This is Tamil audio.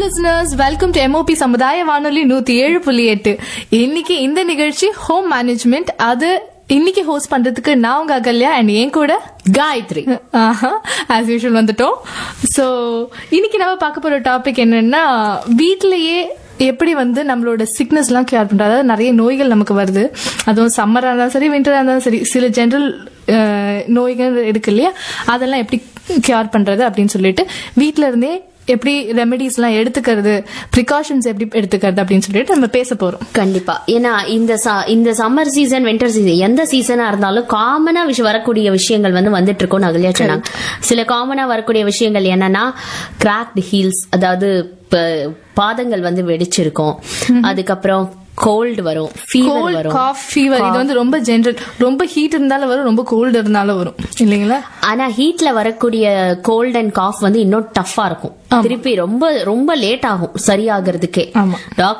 லிசனர்ஸ் வெல்கம் டு எம்ஓபி சமுதாய வானொலி நூத்தி ஏழு புள்ளி எட்டு இன்னைக்கு இந்த நிகழ்ச்சி ஹோம் மேனேஜ்மெண்ட் அது இன்னைக்கு ஹோஸ்ட் பண்றதுக்கு நான் உங்க அகல்யா அண்ட் என் கூட காயத்ரி ஆஸ் யூஷுவல் வந்துட்டோம் ஸோ இன்னைக்கு நம்ம பார்க்க போற டாபிக் என்னன்னா வீட்டிலேயே எப்படி வந்து நம்மளோட சிக்னஸ் எல்லாம் கேர் பண்றது அதாவது நிறைய நோய்கள் நமக்கு வருது அதுவும் சம்மரா இருந்தாலும் சரி விண்டரா இருந்தாலும் சரி சில ஜென்ரல் நோய்கள் இருக்கு இல்லையா அதெல்லாம் எப்படி கேர் பண்றது அப்படின்னு சொல்லிட்டு வீட்ல இருந்தே எப்படி ரெமெடிஸ் எல்லாம் எடுத்துக்கிறது ப்ரிகாஷன்ஸ் எப்படி எடுத்துக்கிறது அப்படின்னு சொல்லிட்டு நம்ம பேச போறோம் கண்டிப்பா ஏன்னா இந்த ச- இந்த சம்மர் சீசன் வின்டர் சீசன் எந்த சீசனா இருந்தாலும் காமனா விஷயம் வரக்கூடிய விஷயங்கள் வந்து வந்துட்டு இருக்கோம் அகல்யா சொன்னாங்க சில காமனா வரக்கூடிய விஷயங்கள் என்னன்னா கிராக்டு ஹீல்ஸ் அதாவது ப- பாதங்கள் வந்து வெடிச்சிருக்கும் அதுக்கப்புறம் கோல்டு வரும் ஃபீவர் கோல்ட் வரும் காஃப் ஃபீவர் இது வந்து ரொம்ப ஜென்ரல் ரொம்ப ஹீட் இருந்தாலும் வரும் ரொம்ப கோல்டு இருந்தாலும் வரும் இல்லைங்களா ஆனா ஹீட்ல வரக்கூடிய கோல்ட் அண்ட் காஃப் வந்து இன்னும் டஃப்பா இருக்கும் திருப்பி ரொம்ப ரொம்ப லேட் ஆகும் சரியாகிறதுக்கே ஆமா. டாக்டர்